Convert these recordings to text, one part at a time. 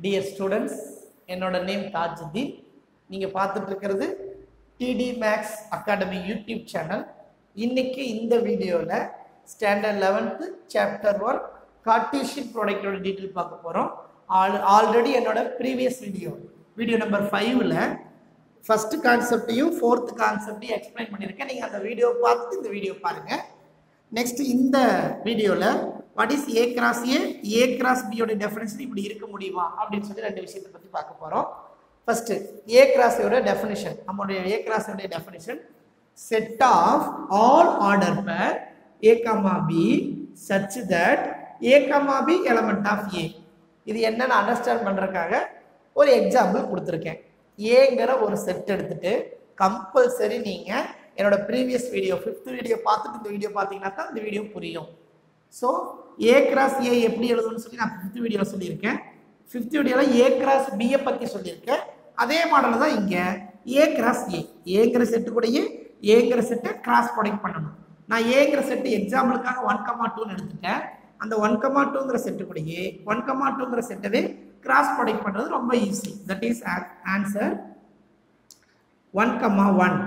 dear students என்னோட name Tajudeen நீங்கள் பார்த்துட்டு இருக்கிறது DD max academy YouTube channel இன்னைக்கு இந்த வீடியோவில் standard eleventh chapter one Cartesian ப்ராடக்டோட டீட்டெயில் பார்க்க போகிறோம் ஆல் ஆல்ரெடி என்னோட ப்ரீவியஸ் வீடியோ வீடியோ நம்பர் ஃபைவ்ல ஃபஸ்ட்டு கான்செப்டையும் ஃபோர்த்து கான்செப்டையும் எக்ஸ்பிளைன் பண்ணியிருக்கேன் நீங்கள் அந்த வீடியோ பார்த்துட்டு இந்த வீடியோ பாருங்கள் நெக்ஸ்ட் இந்த வீடியோவில் what is A cross A A cross பியோட டெஃபினேஷன் இப்படி இருக்க முடியுமா அப்படின்னு சொல்லி ரெண்டு விஷயத்தை பற்றி பார்க்க போகிறோம் ஃபர்ஸ்ட் ஏ கிராஸோட டெஃபினேஷன் நம்மளுடைய ஏ கிராஸோட definition set of all order pair A comma B such that A comma B element of A இது என்னன்னு அண்டர்ஸ்டாண்ட் பண்ணுறதுக்காக ஒரு எக்ஸாம்பிள் கொடுத்துருக்கேன் ஏங்கிற ஒரு செட் எடுத்துட்டு கம்பல்சரி நீங்கள் என்னோட ப்ரீவியஸ் வீடியோ ஃபிஃப்த் வீடியோ பார்த்துட்டு இந்த வீடியோ பார்த்தீங்கன்னா தான் இந்த வீடியோ புரியும் ஸோ ஏ கிராஸ் ஏ எப்படி எழுதணும்னு சொல்லி நான் ஃபிஃப்த் வீடியோவில் சொல்லியிருக்கேன் ஃபிஃப்த் வீடியோவில் ஏ கிராஸ் பியை பற்றி சொல்லியிருக்கேன் அதே மாடலில் தான் இங்கே ஏ கிராஸ் ஏ ஏங்கிற செட்டு கூடயே ஏங்கிற செட்டை கிராஸ் ப்ரொடக்ட் பண்ணணும் நான் ஏங்கிற செட்டு எக்ஸாம்பிளுக்காக ஒன் கமா டூன்னு எடுத்துட்டேன் அந்த ஒன் கமா டூங்கிற செட்டு கூடயே ஒன் கமா டூங்கிற செட்டவே கிராஸ் ப்ரொடக்ட் பண்ணுறது ரொம்ப easy that is answer one comma one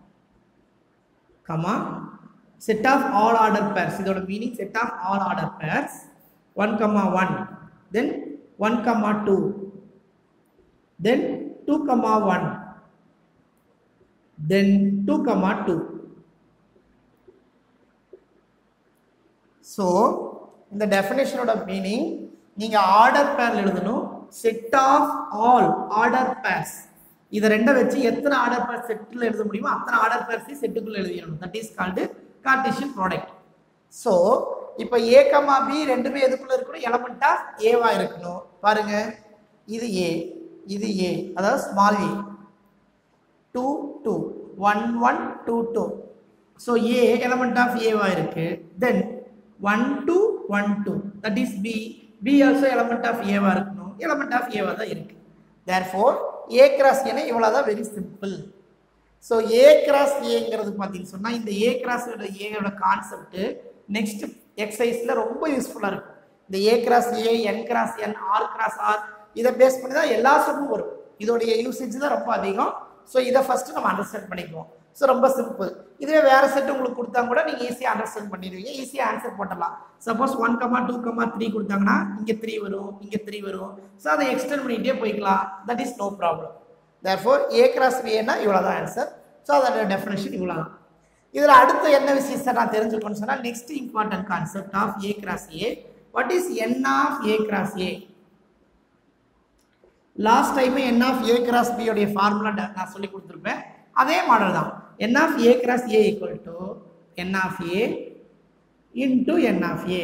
comma set of all order pairs இதோட meaning set of all order pairs one comma one then one comma two then two comma one then two comma two so இந்த டெஃபினேஷனோட meaning நீங்கள் order pair எழுதணும் செட் of all order பேர்ஸ் இதை ரெண்டை வச்சு எத்தனை ஆர்டர் பேர் செட்டில் எழுத முடியுமோ அத்தனை ஆர்டர் பேர்ஸையும் செட்டுக்குள்ள எழுதிடணும் that is called Cartesian product so இப்போ ஏ கமா பி ரெண்டுமே எதுக்குள்ள இருக்கணும் எலமெண்ட் ஆஃப் ஏவா இருக்கணும் பாருங்க இது ஏ இது ஏ அதாவது small A two two one one two two so A element of ஏவா இருக்கு then one two one two that is B B also element of ஏவா இருக்கணும் எலமெண்ட் ஆஃப் ஏவா தான் இருக்கு தேர் ஃபோர் ஏ கிராஸ் ஏன்னா இவ்வளோ தான் very simple so A cross ஏங்கிறது பார்த்தீங்கன்னு சொன்னால் இந்த ஏ கிராஸோட ஏயோட கான்செப்ட் நெக்ஸ்ட் எக்ஸசைஸில் ரொம்ப யூஸ்ஃபுல்லாக இருக்கும் இந்த A cross A N cross N R cross R இதை பேஸ் பண்ணி தான் எல்லா சம்மும் வரும் இதோடைய யூசேஜ் தான் ரொம்ப அதிகம் ஸோ இதை ஃபஸ்ட்டு நம்ம அண்டர்ஸ்டாண்ட் பண்ணிக்குவோம் ஸோ ரொம்ப சிம்பிள் இதுவே வேறு செட் உங்களுக்கு கொடுத்தா கூட நீங்கள் ஈஸியாக அண்டர்ஸ்டாண்ட் பண்ணிடுவீங்க ஈஸியாக ஆன்சர் போட்டலாம் suppose one comma two comma three கொடுத்தாங்கன்னா இங்கே த்ரீ வரும் இங்கே த்ரீ வரும் ஸோ அதை எக்ஸ்டெண்ட் பண்ணிகிட்டே போய்க்கலாம் that is no problem therefore A cross பிஏனா இவ்வளோ தான் ஆன்சர் ஸோ அதோட டெஃபினேஷன் இவ்வளோ தான் இதில் அடுத்த என்ன விஷயத்தை நான் தெரிஞ்சுக்கணும்னு சொன்னால் next important concept of A cross A what is N of A cross A last time N of A cross B உடைய ஃபார்முலா நான் சொல்லி கொடுத்துருப்பேன் அதே மாடல் தான் N of A cross A equal to N of A into N of A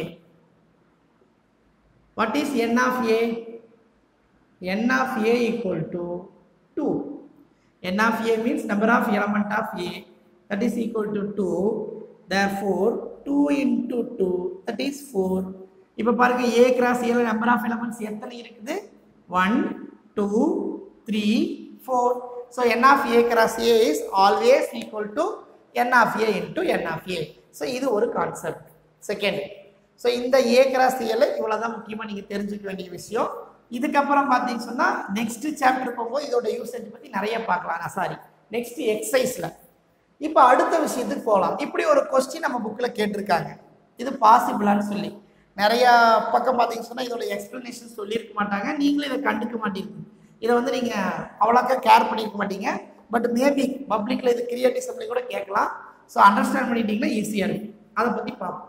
what is N of A N of A equal to two n of a means number of element of a that is equal to 2 therefore 2 into 2 that is 4 இப்போ பாருங்க a cross a ல number of elements எத்தனை இருக்குது 1 2 3 4 so n of a cross a is always equal to n of a into n of a so இது ஒரு concept second so இந்த A cross ஏல இவ்வளோதான் முக்கியமாக நீங்கள் தெரிஞ்சுக்க வேண்டிய விஷயம் இதுக்கப்புறம் பார்த்தீங்கன்னு சொன்னால் நெக்ஸ்ட் சாப்டர் போகும்போது இதோட யூசேஜ் பற்றி நிறைய பார்க்கலாம் நான் சாரி நெக்ஸ்ட் எக்ஸசைஸில் இப்போ அடுத்த விஷயத்துக்கு போகலாம் இப்படி ஒரு கொஸ்டின் நம்ம புக்கில் கேட்டிருக்காங்க இது பாசிபிளான்னு சொல்லி நிறையா பக்கம் பார்த்தீங்கன்னு சொன்னால் இதோட எக்ஸ்ப்ளனேஷன் சொல்லியிருக்க மாட்டாங்க நீங்களும் இதை கண்டுக்க மாட்டீங்க இதை வந்து நீங்கள் அவ்வளோக்கா கேர் பண்ணியிருக்க மாட்டீங்க பட் மேபி பப்ளிக்கில் இது கிரியேட்டிவ் சப்ளை கூட கேட்கலாம் ஸோ அண்டர்ஸ்டாண்ட் பண்ணிட்டீங்கன்னா ஈஸியாக இருக்கும் அதை பற்றி பார்ப்போம்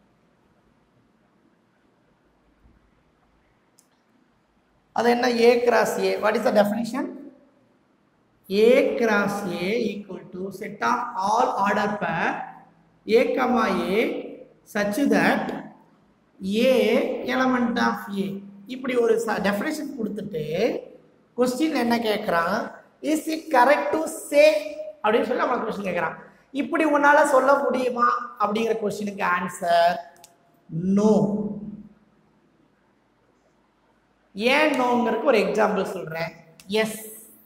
அது என்ன A cross A what is the definition A cross A equal to set of all order pair A comma A such that A element of A இப்படி ஒரு டெஃபினேஷன் கொடுத்துட்டு கொஸ்டின் என்ன கேட்குறான் is it correct to say அப்படின்னு சொல்லி நம்மளை question கேட்குறான் இப்படி உன்னால் சொல்ல முடியுமா அப்படிங்கிற கொஸ்டினுக்கு ஆன்சர் நோ ஏன் நோங்கிறதுக்கு ஒரு எக்ஸாம்பிள் சொல்கிறேன் எஸ்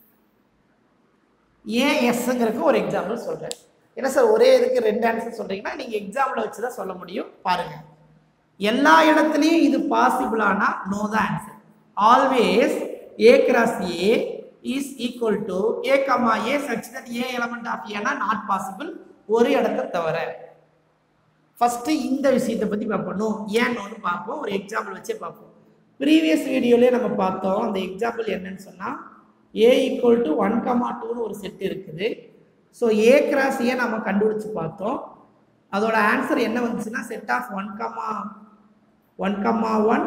ஏன் எஸ்ங்கிறதுக்கு ஒரு எக்ஸாம்பிள் சொல்கிறேன் என்ன சார் ஒரே இதுக்கு ரெண்டு ஆன்சர் சொல்கிறீங்கன்னா நீங்கள் எக்ஸாம்பிள் வச்சு தான் சொல்ல முடியும் பாருங்கள் எல்லா இடத்துலையும் இது பாசிபிளானா நோ தான் answer always A cross A is equal to A comma A such that A element of ஏனா நாட் பாசிபிள் ஒரு இடத்தை தவிர ஃபர்ஸ்ட் இந்த விஷயத்தை பத்தி பார்ப்போம் ஏன்னு ஒன்று பார்ப்போம் ஒரு எக்ஸாம்பிள் வச்சே பார்ப்போம் ப்ரீவியஸ் வீடியோலேயே நம்ம பார்த்தோம் அந்த எக்ஸாம்பிள் என்னன்னு சொன்னா A equal to one comma டூன்னு ஒரு செட் இருக்குது ஸோ ஏ கிராஸ் ஏ நம்ம கண்டுபிடிச்சு பார்த்தோம் அதோட ஆன்சர் என்ன வந்துச்சுன்னா set of one comma one comma one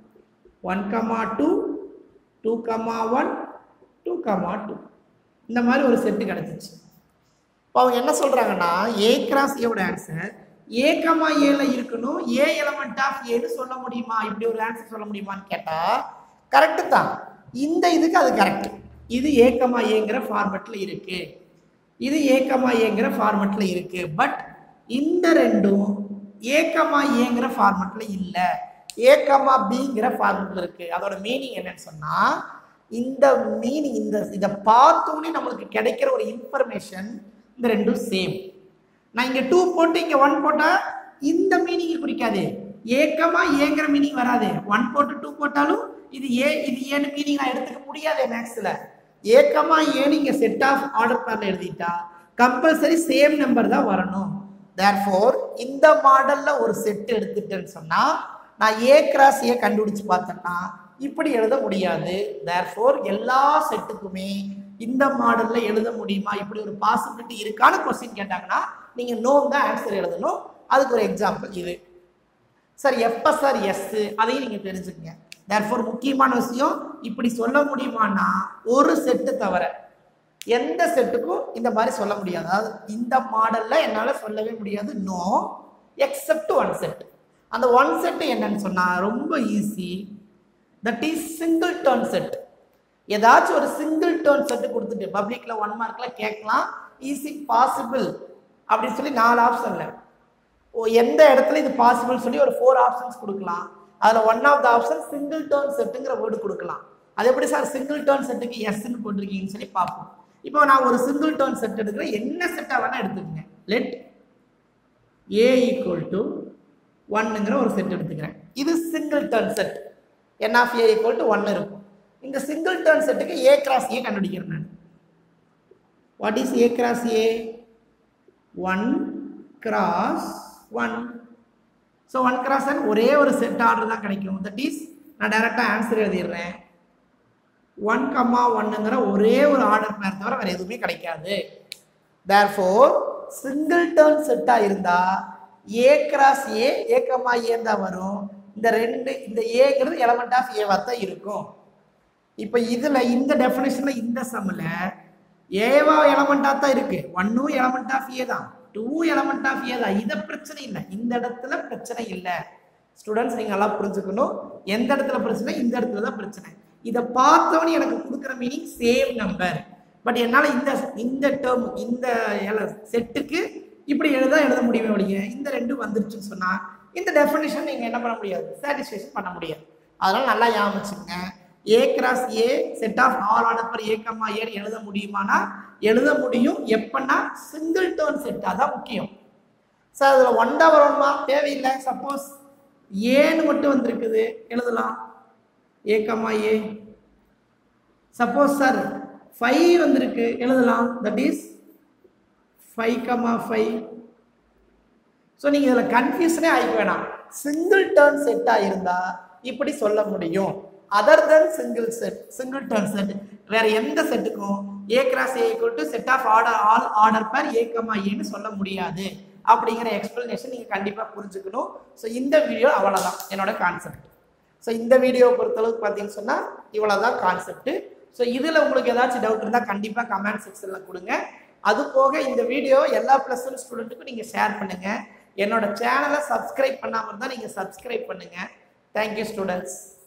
one comma two two comma one two comma two இந்த மாதிரி ஒரு செட்டு கிடச்சிச்சு இப்போ அவங்க என்ன சொல்கிறாங்கன்னா ஏ கிராஸ் ஏவோட ஆன்சர் ஏ கமா ஏல இருக்கணும் ஏ எலமெண்ட் ஆஃப் ஏன்னு சொல்ல முடியுமா இப்படி ஒரு ஆன்சர் சொல்ல முடியுமான்னு கேட்டால் கரெக்டு தான் இந்த இதுக்கு அது கரெக்ட் இது ஏ கமா ஏங்கிற ஃபார்மெட்டில் இருக்கு இது ஏ கமா ஏங்கிற ஃபார்மெட்டில் இருக்கு பட் இந்த ரெண்டும் ஏ கமா ஏங்கிற ஃபார்மெட்டில் இல்லை ஏ கமா பிங்கிற ஃபார்மெட்டில் இருக்கு அதோட மீனிங் என்னன்னு சொன்னால் இந்த மீனிங் இந்த இதை பார்த்தோன்னே நம்மளுக்கு கிடைக்கிற ஒரு இன்ஃபர்மேஷன் இந்த ரெண்டும் சேம் நான் இங்கே டூ போட்டு இங்கே ஒன் போட்டால் இந்த மீனிங்கை குறிக்காது ஏக்கமா ஏங்கிற மீனிங் வராது ஒன் போட்டு டூ போட்டாலும் இது ஏ இது ஏன்னு மீனிங் நான் எடுத்துக்க முடியாது மேக்ஸில் ஏக்கமா ஏன்னு இங்கே செட் ஆஃப் ஆர்டர் பேரில் எழுதிட்டா கம்பல்சரி சேம் நம்பர் தான் வரணும் தேர்ஃபோர் இந்த மாடலில் ஒரு செட் எடுத்துட்டேன்னு சொன்னால் நான் ஏ கிராஸ் ஏ கண்டுபிடிச்சு பார்த்தேன்னா இப்படி எழுத முடியாது தேர்ஃபோர் எல்லா செட்டுக்குமே இந்த மாடலில் எழுத முடியுமா இப்படி ஒரு பாசிபிலிட்டி இருக்கான கொஸ்டின் கேட்டாங்கன்னா நீங்கள் நோ தான் ஆன்சர் எழுதணும் அதுக்கு ஒரு எக்ஸாம்பிள் இது சார் எப்போ சார் எஸ் அதையும் நீங்கள் தெரிஞ்சுக்கங்க தேர்ஃபோர் முக்கியமான விஷயம் இப்படி சொல்ல முடியுமான்னா ஒரு செட்டு தவிர எந்த செட்டுக்கும் இந்த மாதிரி சொல்ல முடியாது அதாவது இந்த மாடலில் என்னால் சொல்லவே முடியாது நோ எக்ஸப்ட் ஒன் செட் அந்த ஒன் செட்டு என்னன்னு சொன்னால் ரொம்ப easy that is singleton set ஏதாச்சும் ஒரு சிங்கிள் டர்ன் செட்டு கொடுத்துட்டு பப்ளிக்ல ஒன் மார்க்ல கேட்கலாம் இஸ் இட் பாசிபிள் அப்படின்னு சொல்லி நாலு ஆப்ஷன்ல ஓ எந்த இடத்துல இது பாசிபிள் சொல்லி ஒரு ஃபோர் ஆப்ஷன்ஸ் கொடுக்கலாம் அதில் one of the option singleton செட்டுங்கிற வேர்டு கொடுக்கலாம் அது எப்படி சார் சிங்கிள் டர்ன் செட்டுக்கு எஸ்ன்னு போட்டிருக்கீங்கன்னு சொல்லி பார்ப்போம் இப்போ நான் ஒரு சிங்கிள் டர்ன் செட் எடுக்கிறேன் என்ன செட்டாக வேணால் எடுத்துக்கங்க லெட் ஏ ஈக்குவல் டு ஒன்னுங்கிற ஒரு செட் எடுத்துக்கிறேன் இது singleton set N of A equal to one இருக்கும் இந்த சிங்கிள் டர்ன் செட்டுக்கு ஏ கிராஸ் ஏ கண்டுபிடிக்கிறேன் நான் what is A cross A one cross one so one cross one ஒரே ஒரு செட் ஆர்டர் தான் கிடைக்கும் தட் இஸ் நான் டைரெக்டாக ஆன்சர் எழுதிடுறேன் ஒன் கம்மா ஒன்னுங்கிற ஒரே ஒரு ஆர்டர் பேர் தவிர வேறு எதுவுமே கிடைக்காது தேர்ஃபோர் சிங்கிள் டர்ன் செட்டாக இருந்தால் ஏ கிராஸ் ஏ ஏ கம்மா ஏன் தான் வரும் இந்த ரெண்டு இந்த ஏங்கிறது எலமெண்ட் ஆஃப் ஏவாக தான் இருக்கும் இப்போ இதில் இந்த டெஃபினேஷனில் இந்த சம்மில் ஏவா எலமெண்ட்டாக தான் இருக்கு ஒன்னும் எலமெண்ட் ஆஃப் ஏ தான் டூ எலமெண்ட் ஆஃப் ஏ தான் இதை பிரச்சனை இல்லை இந்த இடத்துல பிரச்சனை இல்லை ஸ்டூடெண்ட்ஸ் நீங்கள் நல்லா புரிஞ்சுக்கணும் எந்த இடத்துல பிரச்சனை இந்த இடத்துல தான் பிரச்சனை இதை பார்த்தோன்னே எனக்கு கொடுக்குற மீனிங் சேம் நம்பர் பட் என்னால் இந்த இந்த டேர்ம் இந்த செட்டுக்கு இப்படி எழுத எழுத முடியுமே ஒழிய இந்த ரெண்டும் வந்துருச்சுன்னு சொன்னால் இந்த டெஃபினேஷன் நீங்கள் என்ன பண்ண முடியாது சாட்டிஸ்ஃபேக்ஷன் பண்ண முடியாது அதனால் நல்லா ஞாபகம் வச்சுக்கோங்க A cross A set of all order pair A comma ஏன்னு எழுத முடியுமானா எழுத முடியும் எப்பன்னா சிங்கிள் டேர்ன் செட் அதான் முக்கியம் சார் அதில் ஒன் தான் வரணுமா தேவையில்லை சப்போஸ் ஏன்னு மட்டும் வந்திருக்குது எழுதலாம் A comma A suppose sir five வந்திருக்கு எழுதலாம் that is five comma five so நீங்கள் இதில் கன்ஃபியூஷனே ஆகிக்க வேணாம் சிங்கிள் டேர்ன் செட்டாக இருந்தால் இப்படி சொல்ல முடியும் other then single set singleton set வேற எந்த செட்டுக்கும் A cross A equal to set of order all order pair A comma ஏன்னு சொல்ல முடியாது அப்படிங்கிற எக்ஸ்பிளனேஷன் நீங்கள் கண்டிப்பாக புரிஞ்சுக்கணும் ஸோ இந்த வீடியோ அவ்வளோதான் என்னோட கான்செப்ட் ஸோ இந்த வீடியோவை பொறுத்தளவுக்கு பார்த்தீங்கன்னு சொன்னால் இவ்வளோ தான் கான்செப்ட் ஸோ இதில் உங்களுக்கு ஏதாச்சும் டவுட் இருந்தால் கண்டிப்பாக கமெண்ட் செக்ஷனில் கொடுங்க அது போக இந்த வீடியோ எல்லா ப்ளஸ் ஒன் ஸ்டூடெண்ட்டுக்கும் நீங்கள் ஷேர் பண்ணுங்கள் என்னோட சேனலை சப்ஸ்கிரைப் பண்ணாமல் இருந்தால் நீங்கள் சப்ஸ்கிரைப் பண்ணுங்கள் தேங்க்யூ ஸ்டூடெண்ட்ஸ்